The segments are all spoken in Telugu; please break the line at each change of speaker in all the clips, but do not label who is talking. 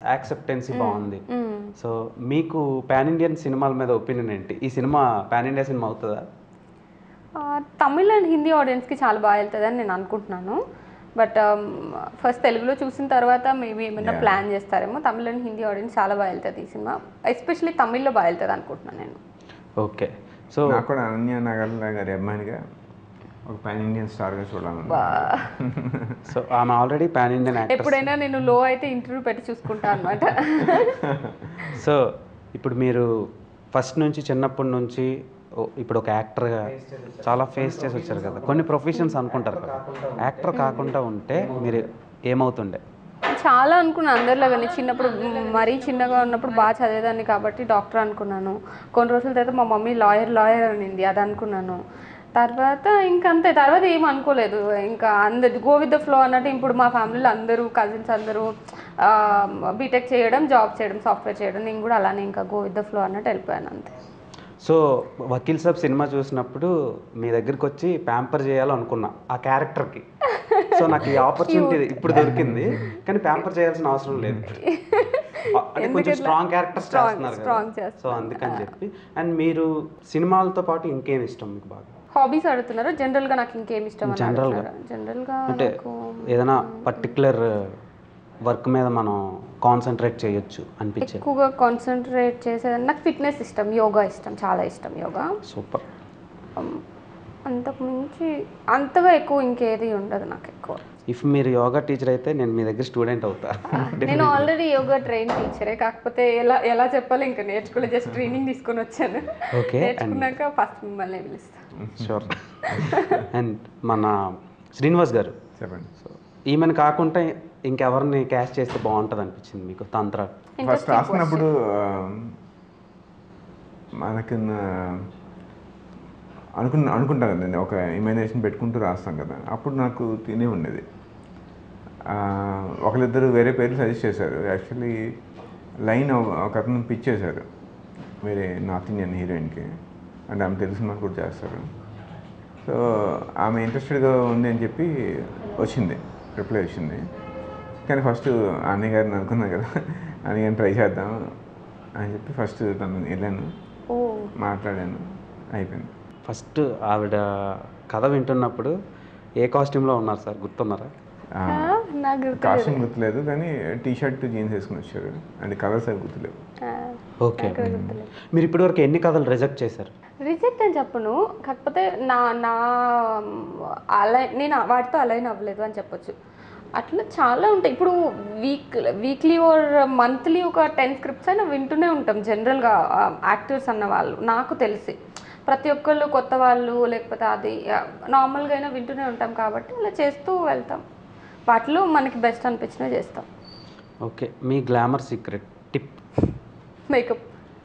యాక్సెప్టెన్సీ బాగుంది సో మీకు పాన్ ఇండియన్ సినిమాల మీద ఒపీనియన్ ఏంటి ఈ సినిమా పాన్ ఇండియా సినిమా అవుతుందా
ఆ, తమిళ్ అండ్ హిందీ ఆడియన్స్కి చాలా బాగా వెళ్తుంది అని నేను అనుకుంటున్నాను బట్ ఫస్ట్ తెలుగులో చూసిన తర్వాత మేబీ ఏమైనా ప్లాన్ చేస్తారేమో తమిళ్ అండ్ హిందీ ఆడియన్స్ చాలా బాగా వెళ్తుంది ఈ సినిమా ఎస్పెషల్లీ తమిళ్లో బాగా వెళ్తుంది అనుకుంటున్నాను నేను
ఓకే సో
నాకు కూడా అనన్య నగర్ల గారి అమ్మాయిగా ఒక పాన్ ఇండియన్ స్టార్గా చూడాలని
సో ఆమె ఆల్రెడీ పాన్ ఇండియన్ యాక్టర్
ఎప్పుడైనా నేను లో అయితే ఇంటర్వ్యూ పెట్టి చూసుకుంటాను అనమాట
సో ఇప్పుడు మీరు ఫస్ట్ నుంచి చిన్నప్పటి నుంచి ఓ- ఇప్పుడు ఒక యాక్టర్గా చాలా ఫేస్ చేసి వచ్చారు కదా కొన్ని ప్రొఫెషన్స్ అనుకుంటారు కదా యాక్టర్ కాకుండా ఉంటే మీరు ఏమవుతుండే
చాలా అనుకున్నాను అందరిలాగానే చిన్నప్పుడు మ్, మరీ చిన్నగా ఉన్నప్పుడు బాగా చదివేదాన్ని కాబట్టి డాక్టర్ అనుకున్నాను కొన్ని రోజుల తర్వాత మా మమ్మీ లాయర్ లాయర్ అనింది అది అనుకున్నాను తర్వాత ఇంకా అంతే తర్వాత ఏం అనుకోలేదు ఇంకా అందరు గో విత్ ద ఫ్లో అన్నట్టు ఇప్పుడు మా ఫ్యామిలీలో అందరూ కజిన్స్ అందరూ బీటెక్ చేయడం జాబ్ చేయడం సాఫ్ట్వేర్ చేయడం నేను కూడా అలానే ఇంకా గో విత్ ద ఫ్లో అన్నట్టు వెళ్ళిపోయాను అంతే
సో వకీల్ సాబ్ సినిమా చూసినప్పుడు మీ దగ్గరికి వచ్చి ప్యాంపర్ చేయాలనుకున్నా ఆ క్యారెక్టర్కి సో నాకు ఈ ఆపర్చునిటీ ఇప్పుడు దొరికింది కానీ ప్యాంపర్ చేయాల్సిన అవసరం లేదు అంటే కొంచెం స్ట్రాంగ్ క్యారెక్టర్స్ చేస్తున్నారు
strong
కదా సో అందుకని చెప్పి అండ్ మీరు సినిమాలతో పాటు ఇంకేం ఇష్టం మీకు బాగా
హాబీస్ అడుగుతున్నారు జనరల్గా నాకు ఇంకేం ఇష్టం అని
General గా?
అడుగుతున్నారు జనరల్గా
అంటే
నాకు
ఏదైనా పర్టికులర్ వర్క్ మీద మనం కాన్సన్ట్రేట్ చేయొచ్చు అనిపించేది
ఎక్కువగా కాన్సన్ట్రేట్ చేసేది నాకు ఫిట్నెస్ ఇష్టం యోగా ఇష్టం చాలా ఇష్టం యోగా
సూపర్
Um, అంతకు మించి అంతగా ఎక్కువ ఇంకేది ఉండదు నాకు ఎక్కువ
ఇఫ్ మీరు యోగా టీచర్ అయితే నేను మీ దగ్గర స్టూడెంట్ అవుతా
నేను ఆల్రెడీ యోగా ట్రైన్ టీచరే కాకపోతే ఎలా ఎలా చెప్పాలి ఇంకా నేర్చుకోలే జస్ట్ ట్రైనింగ్ తీసుకొని వచ్చాను
ఓకే అండ్
నేర్చుకున్నాక ఫస్ట్ మిమ్మల్ని పిలుస్తాను
షూర్ అండ్ మన శ్రీనివాస్ గారు
చెప్పండి
సో ఈమెను కాకుండా ఇంకెవరిని క్యాష్ చేస్తే బాగుంటుంది అనిపించింది మీకు తంత్ర
ఫస్ట్ రాసుకున్నప్పుడు ఆ, మనకి అనుకున్న అనుకుంటాం కదండి ఒక ఇమాజినేషన్ పెట్టుకుంటూ రాస్తాం కదా అప్పుడు నాకు తినే ఉండేది ఆ, ఒకరిద్దరు వేరే పేర్లు సజెస్ట్ చేశారు యాక్చువల్లీ లైన్ ఒక అతను పిచ్ చేశారు వేరే నార్త్ ఇండియన్ హీరోయిన్కి అంటే ఆమె తెలుగు సినిమా కూడా చేస్తారు సో ఆమె ఇంట్రెస్టెడ్గా ఉంది అని చెప్పి వచ్చింది రిప్లై వచ్చింది కానీ ఫస్ట్ అన్నయ్య గారిని అనుకున్నాను కదా అన్నయ్య గారిని ట్రై చేద్దాం అని చెప్పి ఫస్ట్ తను వెళ్ళాను
ఓ
మాట్లాడాను అయిపోయింది
ఫస్ట్ ఆవిడ కథ వింటున్నప్పుడు ఏ కాస్ట్యూమ్లో ఉన్నారు సార్ గుర్తున్నారా
ఆ,
నాకు గుర్తు
కాస్ట్యూమ్ గుర్తులేదు కానీ టీ షర్ట్ జీన్స్ వేసుకుని వచ్చారు అంటే కలర్స్ అవి గుర్తులేవు
ఓకే మీరు ఇప్పటివరకు ఎన్ని కథలు రిజెక్ట్ చేశారు
రిజెక్ట్ అని చెప్పను కాకపోతే నా నా అలై నేను వాటితో అలైన్ అవ్వలేదు అని చెప్పొచ్చు అట్లా చాలా ఉంటాయి ఇప్పుడు వీక్ వీక్లీ ఆర్ మంత్లీ ఒక టెన్ స్క్రిప్ట్స్ అయినా వింటూనే ఉంటాం జనరల్గా యాక్టర్స్ అన్న వాళ్ళు నాకు తెలిసి ప్రతి ఒక్కళ్ళు కొత్త వాళ్ళు లేకపోతే అది నార్మల్గా అయినా వింటూనే ఉంటాం కాబట్టి అలా చేస్తూ వెళ్తాం వాటిలో మనకి బెస్ట్ అనిపించినవి చేస్తాం
ఓకే మీ glamour secret tip
makeup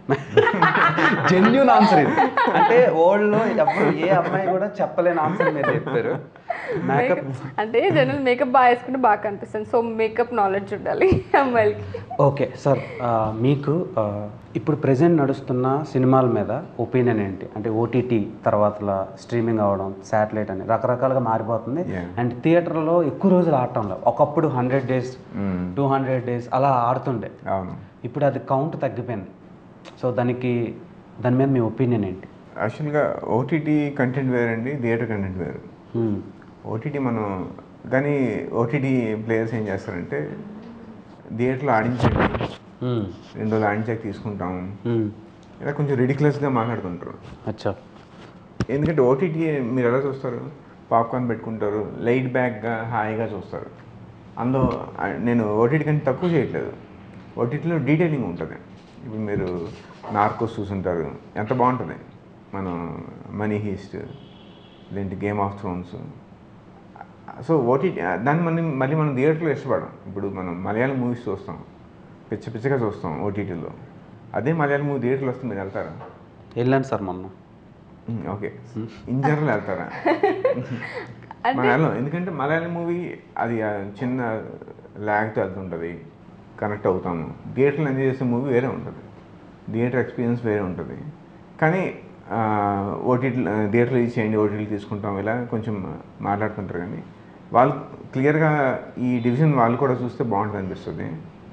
genuine answer ఇది అంటే ఓల్డ్లో ఎవరు ఏ అమ్మాయి కూడా చెప్పలేని ఆన్సర్ మీరు చెప్పారు మేకప్
అంటే జనరల్ మేకప్ బాగా వేసుకుంటే బాగా కనిపిస్తుంది సో మేకప్ నాలెడ్జ్ ఉండాలి అమ్మాయిలకి
ఓకే సార్ ఆ, మీకు ఆ, ఇప్పుడు ప్రెసెంట్ నడుస్తున్న సినిమాల మీద ఒపీనియన్ ఏంటి అంటే ఓటీటీ తర్వాత స్ట్రీమింగ్ అవ్వడం శాటిలైట్ అని రకరకాలుగా మారిపోతుంది
Yeah.
అండ్ థియేటర్లో ఎక్కువ రోజులు ఆడటంలో ఒకప్పుడు hundred days two hundred days అలా ఆడుతుండే
అవును
ఇప్పుడు అది కౌంట్ తగ్గిపోయింది సో దానికి దాని మీద మీ ఒపీనియన్ ఏంటి
యాక్చువల్గా ఓటీటీ కంటెంట్ వేరండి థియేటర్ కంటెంట్ వేరు
Hmm.
ఓటీటీ మనం కానీ ఓటీటీ ప్లేయర్స్ ఏం చేస్తారంటే థియేటర్లో ఆడించండి
Hmm.
రెండు రోజులు ఆడించాక తీసుకుంటాం
Hmm.
ఇలా కొంచెం రిడిక్యులస్గా మాట్లాడుతుంటారు
అచ్చా
ఎందుకంటే ఓటీటీ మీరు ఎలా చూస్తారు పాప్కార్న్ పెట్టుకుంటారు లైట్ బ్యాక్గా హాయిగా చూస్తారు అందులో ఆ, నేను ఓటీటీ కంటే తక్కువ చేయట్లేదు ఓటీటీలో డీటెయిలింగ్ ఉంటుంది ఇప్పుడు మీరు నార్కోస్ చూసుంటారు ఎంత బాగుంటుంది మనం మనీ హీస్ట్ లేదంటే game of thrones so OTT దాన్ని మనం మళ్ళీ మనం థియేటర్లో ఇష్టపడం ఇప్పుడు మనం మలయాళం మూవీస్ చూస్తాం పిచ్చ పిచ్చగా చూస్తాం ఓటీటీలో అదే మలయాళం మూవీ థియేటర్లో వస్తే మీరు వెళ్తారా
వెళ్ళాను సార్ మొన్న
మ్మ్, ఓకే ఇన్ జనరల్ వెళ్తారా మనం వెళ్ళం ఎందుకంటే మలయాళం మూవీ అది ఆ చిన్న ల్యాగ్తో వెళ్తుంటుంది కనెక్ట్ అవుతాము థియేటర్లో ఎంజాయ్ చేసే మూవీ వేరే ఉంటుంది థియేటర్ ఎక్స్పీరియన్స్ వేరే ఉంటుంది కానీ ఓటీటీ థియేటర్లో ఇది చేయండి ఓటీటీ తీసుకుంటాం ఇలా కొంచెం మాట్లాడుతుంటారు కానీ వాళ్ళు క్లియర్గా ఈ డివిజన్ వాళ్ళు కూడా చూస్తే బాగుంటుంది అనిపిస్తుంది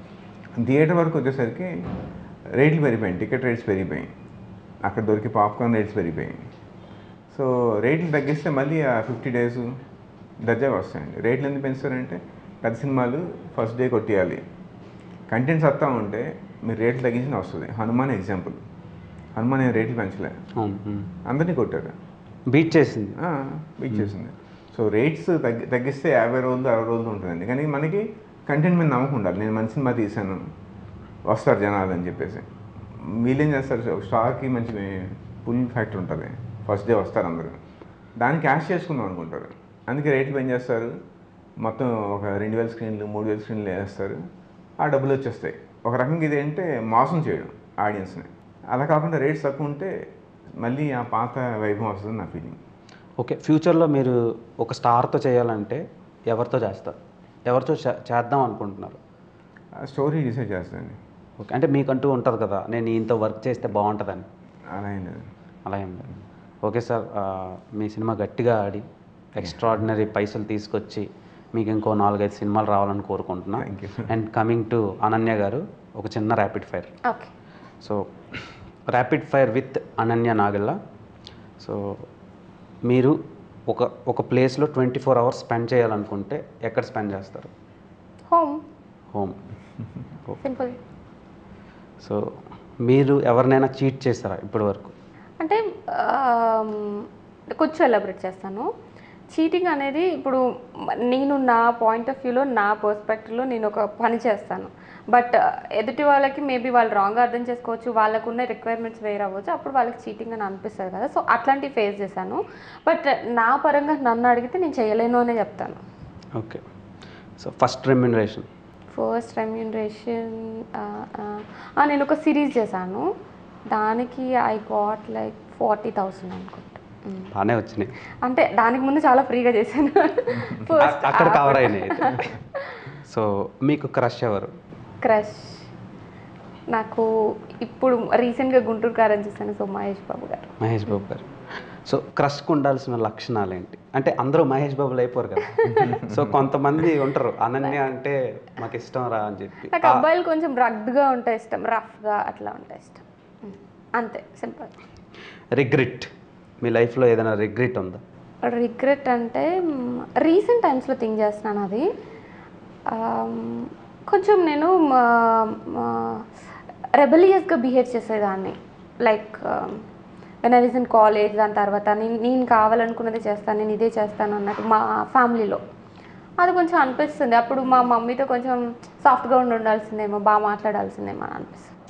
థియేటర్ వరకు వచ్చేసరికి రేట్లు పెరిగిపోయాయి టికెట్ రేట్స్ పెరిగిపోయాయి అక్కడ దొరికి పాప్కార్న్ రేట్స్ పెరిగిపోయాయి సో రేట్లు తగ్గిస్తే మళ్ళీ ఆ ఫిఫ్టీ డేస్ దర్జాగా వస్తాయండి రేట్లు ఎందుకు పెంచుతారంటే పెద్ద సినిమాలు ఫస్ట్ డే కొట్టేయాలి కంటెంట్ సత్తా ఉంటే మీరు రేట్లు తగ్గించిన వస్తుంది హనుమాన్ ఎగ్జాంపుల్ హనుమాన్ ఏం రేట్లు పెంచలే
అవును ఉమ్.
అందరినీ కొట్టారు
బీట్ చేసింది
బీట్ చేసింది సో రేట్స్ తగ్గి తగ్గిస్తే యాభై రోజులు అరవై రోజులు ఉంటుందండి కానీ మనకి కంటెంట్ మీద నమ్మకం ఉండాలి నేను మంచి సినిమా తీశాను వస్తారు జనాలు అని చెప్పేసి వీళ్ళేం చేస్తారు స్టార్కి మంచి పుల్ ఫ్యాక్టర్ ఉంటుంది ఫస్ట్ డే వస్తారు అందరూ దాన్ని క్యాష్ చేసుకుందాం అనుకుంటారు అందుకే రేట్లు ఏం చేస్తారు మొత్తం ఒక రెండు వేల స్క్రీన్లు మూడు వేల స్క్రీన్లు వేస్తారు ఆ డబ్బులు వచ్చేస్తాయి ఒక రకంగా ఇది ఏంటంటే మోసం చేయడం ఆడియన్స్ని అలా కాకుండా రేట్స్ తక్కువ ఉంటే మళ్ళీ ఆ పాత వైభవం వస్తుంది నా ఫీలింగ్
ఓకే ఫ్యూచర్లో మీరు ఒక స్టార్తో చేయాలంటే ఎవరితో చేస్తారు ఎవరితో చే- చేద్దాం అనుకుంటున్నారు
ఆ స్టోరీ డిసైడ్ చేస్తానండి
ఓకే అంటే మీకంటూ ఉంటుంది కదా నేను ఈయనతో వర్క్ చేస్తే బాగుంటుందని
అలా ఏం లేదు
అలా ఏం లేదు ఓకే సార్ ఆ, మీ సినిమా గట్టిగా ఆడి ఎక్స్ట్రాడినరీ పైసలు తీసుకొచ్చి మీకు ఇంకో నాలుగైదు సినిమాలు రావాలని కోరుకుంటున్నా
Thank you.
And coming to Ananya garu ఒక చిన్న rapid fire
okay
so rapid fire with Ananya Nagalla so మీరు ఒక ఒక ప్లేస్లో ట్వంటీ ఫోర్ అవర్స్ స్పెండ్ చేయాలనుకుంటే ఎక్కడ స్పెండ్ చేస్తారు
హోమ్
హోమ్
సింపుల్
సో మీరు ఎవరినైనా చీట్ చేస్తారా ఇప్పటి వరకు
అంటే ఆమ్, కొంచెం ఎలాబరేట్ చేస్తాను చీటింగ్ అనేది ఇప్పుడు మ- నేను నా పాయింట్ ఆఫ్ వ్యూలో నా పర్స్పెక్టివ్లో నేను ఒక పని చేస్తాను బట్ ఎదుటి వాళ్ళకి మేబీ వాళ్ళు రాంగ్ అర్థం చేసుకోవచ్చు వాళ్ళకున్న రిక్వైర్మెంట్స్ వేరే అవ్వచ్చు అప్పుడు వాళ్ళకి చీటింగ్ అని అనిపిస్తుంది కదా సో అట్లాంటివి ఫేస్ చేశాను బట్ నా పరంగా నన్ను అడిగితే నేను చేయలేను అనే చెప్తాను
okay so first remuneration
first remuneration నేను ఒక సిరీస్ చేశాను దానికి I got like forty thousand అనుకుంటా Mm.
బాగానే వచ్చినాయి
అంటే దానికి ముందు చాలా ఫ్రీగా చేశాను ఫస్ట్
అక్కడ కవర్ అయినాయి సో మీకు క్రష్ ఎవరు
క్రష్ నాకు ఇప్పుడు రీసెంట్గా గుంటూరు కారం చూసాను సో మహేష్ బాబు గారు
మహేష్ బాబు గారు సో క్రష్కి ఉండాల్సిన లక్షణాలు ఏంటి అంటే అందరూ మహేష్ బాబులు అయిపోరు కదా సో కొంతమంది ఉంటారు అనన్య అంటే మాకు ఇష్టం రా అని చెప్పి
నాకు అబ్బాయిలు కొంచెం రగ్డ్గా ఉంటే ఇష్టం రఫ్గా అట్లా ఉంటే ఇష్టం Mm. అంతే సింపుల్
రిగ్రెట్ మీ లైఫ్లో ఏదైనా రిగ్రెట్ ఉందా
రిగ్రెట్ అంటే రీసెంట్ టైమ్స్లో థింక్ చేస్తున్నాను అది ఆమ్, కొంచెం నేను రెబలియస్గా బిహేవ్ చేసేదాన్ని like when I was in college దాని తర్వాత నేను నేను కావాలనుకున్నది చేస్తాను నేను ఇదే చేస్తాను అన్నట్టు మా ఫ్యామిలీలో అది కొంచెం అనిపిస్తుంది అప్పుడు మా మమ్మీతో కొంచెం సాఫ్ట్గా ఉండి ఉండాల్సిందేమో బాగా మాట్లాడాల్సిందేమో అని అనిపిస్తుంది